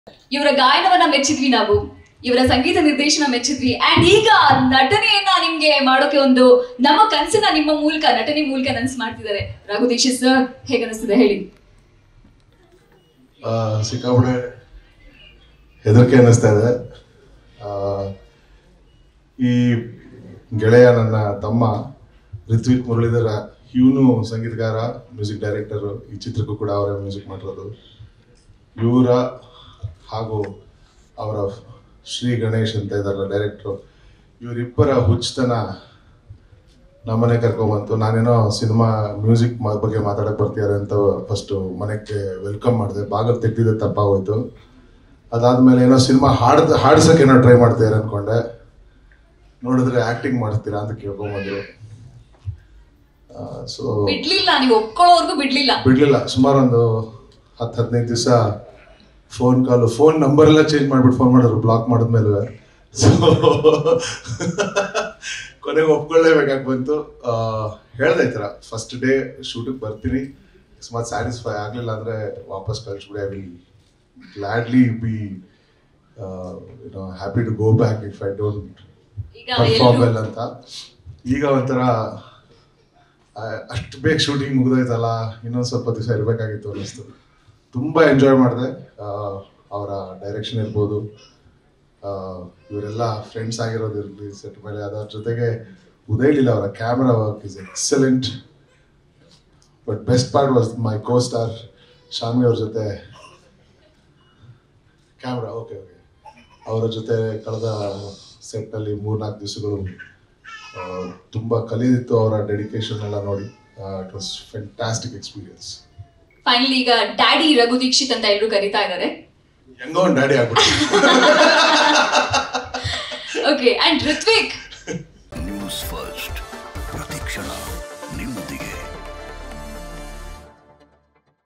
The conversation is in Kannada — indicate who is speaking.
Speaker 1: ಇವರ ಗಾಯನವನ್ನ ಮೆಚ್ಚಿದ್ವಿ ನಾವು ಇವರ ಸಂಗೀತ ನಿರ್ದೇಶನ ಮೆಚ್ಚಿದ್ವಿ ಅಂಡ್ ಈಗ ನಟನೆಯನ್ನ ನಿಮ್ಗೆ ಮಾಡೋಕೆ ಒಂದು ನಮ್ಮ ಕನಸನ್ನ ನಿಮ್ಮ ಮೂಲಕ ನಟನೆ ಮೂಲಕ ನನ್ಸ್ ಮಾಡ್ತಿದ್ದಾರೆ ರಘು ದೀಕ್ಷಿತ್ ಸರ್ ಹೇಗೆ ಅನಿಸ್ತದೆ ಹೇಳಿ
Speaker 2: ಆ, ಸಿಕ್ಕಾಪಟ್ಟೆ ಹೆದರಿಕೆ ಅನ್ನಿಸ್ತಾ ಇದೆ ಆ, ಈ ಗೆಳೆಯ ನನ್ನ ತಮ್ಮ ರಿತ್ವಿಕ್ ಮುರಳೀಧರ ಇವನು ಸಂಗೀತಗಾರ ಮ್ಯೂಸಿಕ್ ಡೈರೆಕ್ಟರ್ ಈ ಚಿತ್ರಕ್ಕೂ ಕೂಡ ಅವರೇ ಮ್ಯೂಸಿಕ್ ಮಾಡಿರೋದು ಇವರ ಹಾಗೂ ಅವರ ಶ್ರೀ ಗಣೇಶ್ ಅಂತ ಇದ್ದಾರಲ್ಲ ಡೈರೆಕ್ಟ್ರು ಇವರಿಬ್ಬರ ಹುಚ್ಚತನ ನಮ್ಮನೆ ಕರ್ಕೊಂಬಂತು ನಾನೇನೋ ಸಿನಿಮಾ ಮ್ಯೂಸಿಕ್ ಬಗ್ಗೆ ಮಾತಾಡಕ್ ಬರ್ತಿದ್ದಾರೆ ಅಂತ ಫಸ್ಟ್ ಮನೆಗೆ ವೆಲ್ಕಮ್ ಮಾಡಿದೆ ಬಾಗಲ್ ತೆಗ್ದಿದ್ದೆ ತಪ್ಪಾಗೋಯ್ತು ಅದಾದ್ಮೇಲೆ ಏನೋ ಸಿನಿಮಾ ಹಾಡ್ ಹಾಡ್ಸಕ್ಕೆ ಏನೋ ಟ್ರೈ ಮಾಡ್ತೀರ ಅನ್ಕೊಂಡೆ ನೋಡಿದ್ರೆ ಆಕ್ಟಿಂಗ್ ಮಾಡ್ತೀರಾ ಅಂತ ಕೇಳ್ಕೊಂಬಂದ್ರು ಸೊ
Speaker 1: ಬಿಡ್ಲಿಲ್ಲ ನೀವು ಒಪ್ಕೊಳ್ಳೋವರೆಗೂ ಬಿಡ್ಲಿಲ್ಲ
Speaker 2: ಬಿಡ್ಲಿಲ್ಲ ಸುಮಾರು ಒಂದು ಹತ್ತು ಹದಿನೈದು ದಿವಸ ಫೋನ್ ಕಾಲು ಫೋನ್ ನಂಬರ್ ಎಲ್ಲ ಚೇಂಜ್ ಮಾಡ್ಬಿಟ್ಟು ಫೋನ್ ಮಾಡಿದ್ರು ಬ್ಲಾಕ್ ಮಾಡಿದ್ಮೇಲೆ ಸೊ ಕೊನೆಗೆ ಒಪ್ಕೊಳ್ಳೇಬೇಕಾಗಿ ಬಂತು ಆ, ಹೇಳ್ದೆ ಈ ಥರ ಫಸ್ಟ್ ಡೇ ಶೂಟಿಗೆ ಬರ್ತೀನಿ ಅಕಸ್ಮಾತ್ ಸ್ಯಾಟಿಸ್ಫೈ ಆಗಲಿಲ್ಲ ಅಂದರೆ ವಾಪಸ್ ಕಳಿಸ್ಬಿಡಿ I will gladly be you know happy to go back if I don't
Speaker 1: ಈಗ
Speaker 2: ಪರ್ಫಾರ್ಮ್
Speaker 1: ಎಲ್ರು
Speaker 2: ವೆಲ್ ಅಂತ ಈಗ ಒಂಥರ ಆ, ಅಷ್ಟು ಬೇಗ ಶೂಟಿಂಗ್ ಮುಗಿದೋಯ್ತಲ್ಲ ಇನ್ನೊಂದು ಸ್ವಲ್ಪ ದಿವಸ ಇರಬೇಕಾಗಿತ್ತು ಅನ್ನಿಸ್ತು ತುಂಬ ಎಂಜಾಯ್ ಮಾಡಿದೆ ಅವರ ಡೈರೆಕ್ಷನ್ ಇರ್ಬೋದು ಆ, ಇವರೆಲ್ಲ ಫ್ರೆಂಡ್ಸ್ ಆಗಿರೋದು ಇರಲಿ ಸೆಟ್ ಮೇಲೆ ಅದರ ಜೊತೆಗೆ ಉದಯ್ ಲೀಲ ಅವರ camera work is excellent but best part was my costar Shami ಅವ್ರ ಜೊತೆ ಕ್ಯಾಮ್ರಾ ಓಕೆ ಓಕೆ ಅವರ ಜೊತೆ ಕಳೆದ ಸೆಟ್ನಲ್ಲಿ ಮೂರ್ನಾಲ್ಕು ದಿವಸಗಳು ತುಂಬ ಕಲಿಯಿತ್ತು ಅವರ ಡೆಡಿಕೇಶನ್ ಎಲ್ಲ ನೋಡಿ it was fantastic experience
Speaker 1: finally ಈಗ ಡ್ಯಾಡಿ ರಘು ದೀಕ್ಷಿತ್ ಅಂತ ಎಲ್ಲರೂ ಕರಿತಾ ಇದ್ದಾರೆ
Speaker 2: ಹೆಂಗೋ ಒಂದು ಡ್ಯಾಡಿ ಆಗ್ಬಿಟ್ಟು
Speaker 1: ಓಕೆ ಅಂಡ್ ಋತ್ವಿಕ್